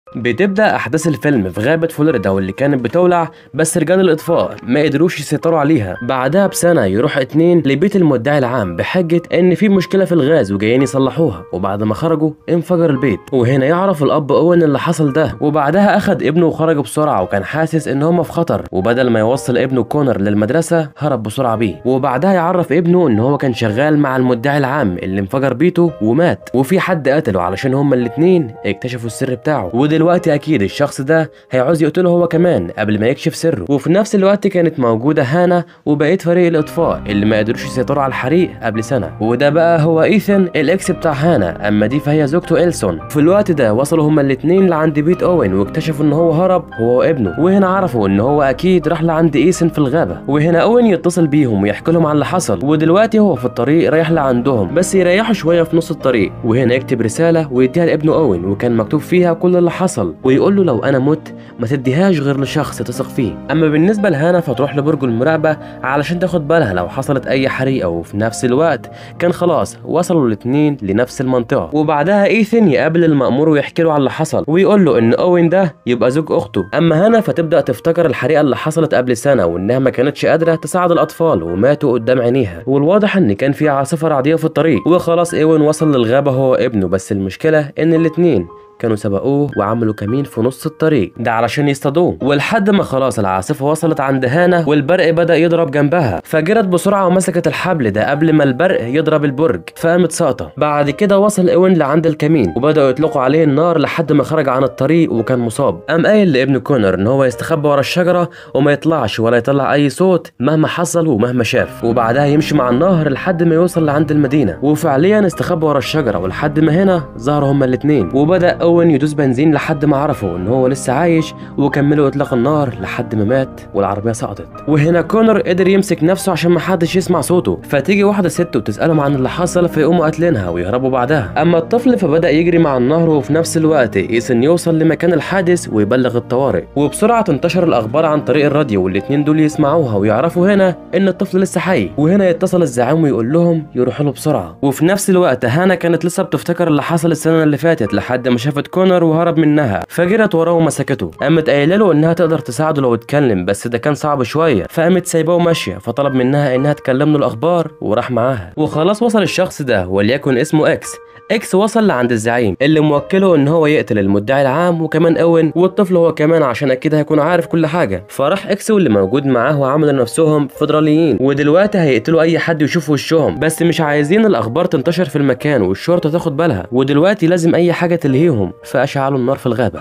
بتبدأ أحداث الفيلم في غابة فلوريدا واللي كانت بتولع بس رجال الإطفاء ما قدروش يسيطروا عليها بعدها بسنة يروح اتنين لبيت المدعي العام بحجة إن في مشكلة في الغاز وجايين يصلحوها وبعد ما خرجوا انفجر البيت وهنا يعرف الأب أوين اللي حصل ده وبعدها أخد ابنه وخرج بسرعة وكان حاسس إن هما في خطر وبدل ما يوصل ابنه كونر للمدرسة هرب بسرعة بيه وبعدها يعرف ابنه إن هو كان شغال مع المدعي العام اللي انفجر بيته ومات وفي حد قتله علشان هما الاتنين اكتشفوا السر بتاعه ودلوقتي اكيد الشخص ده هيعوز يقتله هو كمان قبل ما يكشف سره وفي نفس الوقت كانت موجوده هانا وبقيه فريق الاطفاء اللي ما قدروش يسيطروا على الحريق قبل سنه وده بقى هو ايثن الاكس بتاع هانا اما دي فهي زوجته إلسون في الوقت ده وصلوا هما الاتنين لعند بيت اوين واكتشفوا ان هو هرب هو وابنه وهنا عرفوا ان هو اكيد راح لعند ايثن في الغابه وهنا اوين يتصل بيهم ويحكي لهم عن اللي حصل ودلوقتي هو في الطريق رايح لعندهم بس يريحوا شويه في نص الطريق وهنا يكتب رساله ويديها لابنه اوين وكان مكتوب فيها كل اللي حصل ويقول له لو انا مت ما تديهاش غير لشخص تثق فيه اما بالنسبه لهانا فتروح لبرج المراقبه علشان تاخد بالها لو حصلت اي حريقه وفي نفس الوقت كان خلاص وصلوا الاتنين لنفس المنطقه وبعدها ايثن يقابل المأمور ويحكي له على اللي حصل ويقول له ان اوين ده يبقى زوج اخته اما هانا فتبدا تفتكر الحريقه اللي حصلت قبل سنه وانها ما كانتش قادره تساعد الاطفال وماتوا قدام عينيها والواضح ان كان في عاصفه رعديه في الطريق وخلاص اوين وصل للغابه هو وابنه بس المشكله ان الاتنين كانوا سبقوه وعملوا كمين في نص الطريق ده علشان يصطادوه ولحد ما خلاص العاصفه وصلت عند هانا والبرق بدا يضرب جنبها فجرت بسرعه ومسكت الحبل ده قبل ما البرق يضرب البرج فقامت ساقطه بعد كده وصل اوين لعند الكمين وبداوا يطلقوا عليه النار لحد ما خرج عن الطريق وكان مصاب قام قايل لابن كونر ان هو يستخبى ورا الشجره وما يطلعش ولا يطلع اي صوت مهما حصل ومهما شاف وبعدها يمشي مع النهر لحد ما يوصل لعند المدينه وفعليا استخبى ورا الشجره ولحد ما هنا ظهروا هما الاثنين وبدا اوين يدوس بنزين لحد ما عرفوا ان هو لسه عايش وكملوا اطلاق النار لحد ما مات والعربيه سقطت وهنا كونر قدر يمسك نفسه عشان ما حدش يسمع صوته فتيجي واحده ست وتسالهم عن اللي حصل فيقوموا قاتلينها ويهربوا بعدها اما الطفل فبدا يجري مع النهر وفي نفس الوقت ايسن يوصل لمكان الحادث ويبلغ الطوارئ وبسرعه تنتشر الاخبار عن طريق الراديو والاتنين دول يسمعوها ويعرفوا هنا ان الطفل لسه حي وهنا يتصل الزعيم ويقول لهم يروحوا له بسرعه وفي نفس الوقت هانا كانت لسه بتفتكر اللي حصل السنه اللي فاتت لحد ما شافت كونر وهرب منها فجرت وراه ومسكته قامت قايله له انها تقدر تساعده لو اتكلم بس ده كان صعب شويه فقامت سايباه وماشيه فطلب منها انها تكلم له الاخبار وراح معاها وخلاص وصل الشخص ده وليكن اسمه اكس اكس وصل لعند الزعيم اللي موكله ان هو يقتل المدعي العام وكمان اوين والطفل هو كمان عشان اكيد هيكون عارف كل حاجه فراح اكس واللي موجود معاه وعملوا نفسهم فيدراليين ودلوقتي هيقتلوا اي حد يشوف وشهم بس مش عايزين الاخبار تنتشر في المكان والشرطه تاخد بالها ودلوقتي لازم اي حاجه تلهيهم فاشعلوا النار في الغابه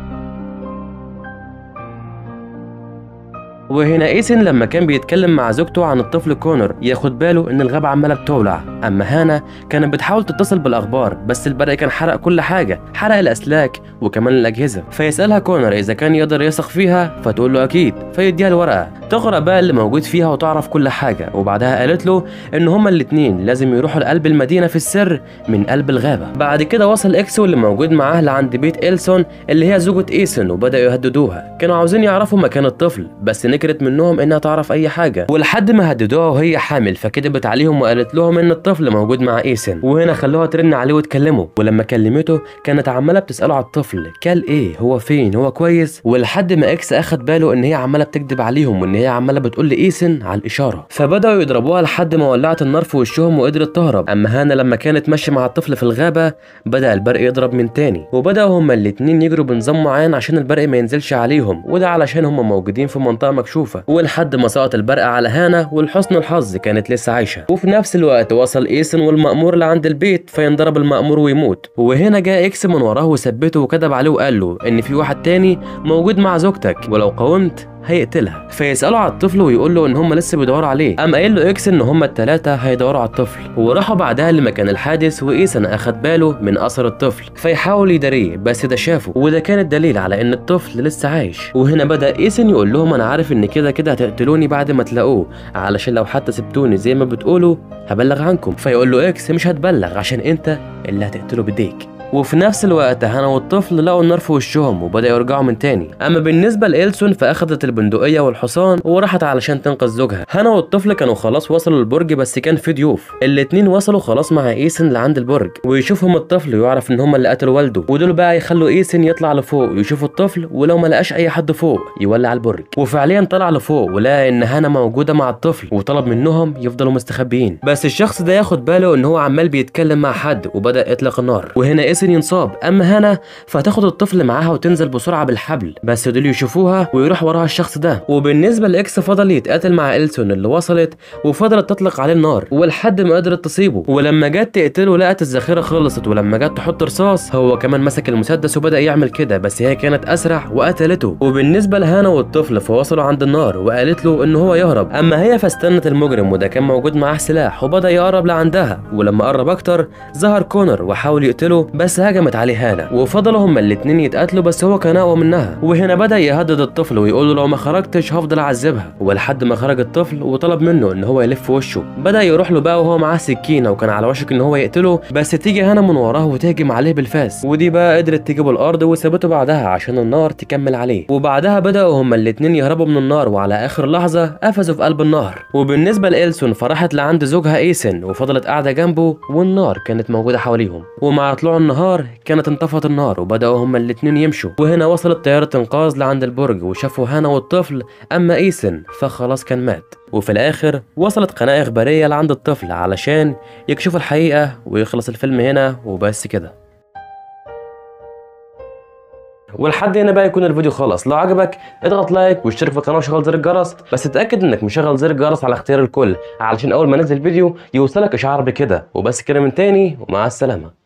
وهنا ايسن لما كان بيتكلم مع زوجته عن الطفل كونر ياخد باله ان الغابه عماله بتولع اما هانا كانت بتحاول تتصل بالاخبار بس البرق كان حرق كل حاجه حرق الاسلاك وكمان الاجهزه فيسالها كونر اذا كان يقدر يثق فيها فتقول له اكيد فيديها الورقه تقرا بقى اللي موجود فيها وتعرف كل حاجه وبعدها قالت له ان هما الاتنين لازم يروحوا لقلب المدينه في السر من قلب الغابه بعد كده وصل اكسو اللي موجود معاه لعند بيت إلسون اللي هي زوجة ايسن وبداوا يهددوها كانوا عاوزين يعرفوا مكان الطفل بس نكرت منهم انها تعرف اي حاجه ولحد ما هددوها وهي حامل فكدبت عليهم وقالت لهم ان الطفل موجود مع ايسن وهنا خلوها ترن عليه وتكلمه ولما كلمته كانت عماله بتساله على الطفل كل ايه هو فين هو كويس ولحد ما اكس اخد باله ان هي عماله بتكذب عليهم وان هي عماله بتقول لايسن على الاشاره فبداوا يضربوها لحد ما ولعت النار في وشهم وقدرت تهرب اما هانا لما كانت ماشيه مع الطفل في الغابه بدا البرق يضرب من تاني وبداوا هما الاتنين يجروا بنظام معين عشان البرق ما ينزلش عليهم وده علشان هما موجودين في منطقه مكشوفه ولحد ما سقط البرق على هانا ولحسن الحظ كانت لسه عايشه وفي نفس الوقت وصل ايسن والمأمور لعند البيت فينضرب المأمور ويموت وهنا جاء اكس من وراه وثبته وكذب عليه وقال له ان في واحد تاني موجود مع زوجتك ولو قاومت هيقتلها فيسأله على الطفل ويقول له ان هم لسه بيدوروا عليه قام قايل له اكس ان هم التلاتة هيدوروا على الطفل وراحوا بعدها لمكان الحادث وايسن اخد باله من اثر الطفل فيحاول يداريه بس ده شافه وده كان الدليل على ان الطفل لسه عايش وهنا بدا ايسن يقول لهم انا عارف ان كده كده هتقتلوني بعد ما تلاقوه علشان لو حتى سبتوني زي ما بتقولوا هبلغ عنكم فيقول له اكس مش هتبلغ عشان انت اللي هتقتله بايديك وفي نفس الوقت هانا والطفل لقوا النار في وشهم وبدأوا يرجعوا من تاني اما بالنسبة لإلسون فأخدت البندقية والحصان وراحت علشان تنقذ زوجها هانا والطفل كانوا خلاص وصلوا البرج بس كان في ضيوف الاتنين وصلوا خلاص مع ايسن لعند البرج ويشوفهم الطفل ويعرف ان هم اللي قتلوا والده ودول بقى يخلوا ايسن يطلع لفوق ويشوف الطفل ولو ما لقاش اي حد فوق يولع البرج وفعليا طلع لفوق ولقى ان هانا موجوده مع الطفل وطلب منهم يفضلوا مستخبيين بس الشخص ده ياخد باله ان هو عمال بيتكلم مع حد وبدا يطلق النار وهنا ايسن ينصاب اما هانا فتاخد الطفل معاها وتنزل بسرعه بالحبل بس دول يشوفوها ويروح وراها الشخص ده وبالنسبه لاكس فضل يتقاتل مع إلسون اللي وصلت وفضلت تطلق عليه النار ولحد ما قدرت تصيبه ولما جت تقتله لقت الذخيره خلصت ولما جت تحط رصاص هو كمان مسك المسدس وبدا يعمل كده بس هي كانت اسرع وقتلته وبالنسبه لهانا والطفل فوصلوا عند النار وقالت له ان هو يهرب اما هي فاستنت المجرم وده كان موجود معاه سلاح وبدا يقرب لعندها ولما قرب اكتر ظهر كونر وحاول يقتله بس هجمت عليه هانا وفضلوا هما الاتنين يتقاتلوا بس هو كان اقوى منها وهنا بدا يهدد الطفل ويقول له لو ما خرجتش هفضل اعذبها ولحد ما خرج الطفل وطلب منه ان هو يلف وشه بدا يروح له بقى وهو معاه سكينه وكان على وشك ان هو يقتله بس تيجي هانا من وراه وتهجم عليه بالفاس ودي بقى قدرت تجيبه الارض وسابته بعدها عشان النار تكمل عليه وبعدها بداوا هما الاتنين يهربوا من النار وعلى اخر لحظه قفزوا في قلب النهر وبالنسبه لإلسون فراحت لعند زوجها ايسن وفضلت قاعده جنبه والنار كانت موجوده حواليهم ومع طلوع النهار كانت انطفت النار وبداوا هما الاتنين يمشوا وهنا وصلت طياره انقاذ لعند البرج وشافوا هانا والطفل اما ايسن فخلاص كان مات وفي الاخر وصلت قناه اخباريه لعند الطفل علشان يكشفوا الحقيقه ويخلص الفيلم هنا وبس كده ولحد هنا بقى يكون الفيديو خلص لو عجبك اضغط لايك واشترك في القناه وشغل زر الجرس بس اتاكد انك مشغل زر الجرس على اختيار الكل علشان اول ما انزل فيديو يوصلك اشعار بكده وبس كده من تاني ومع السلامه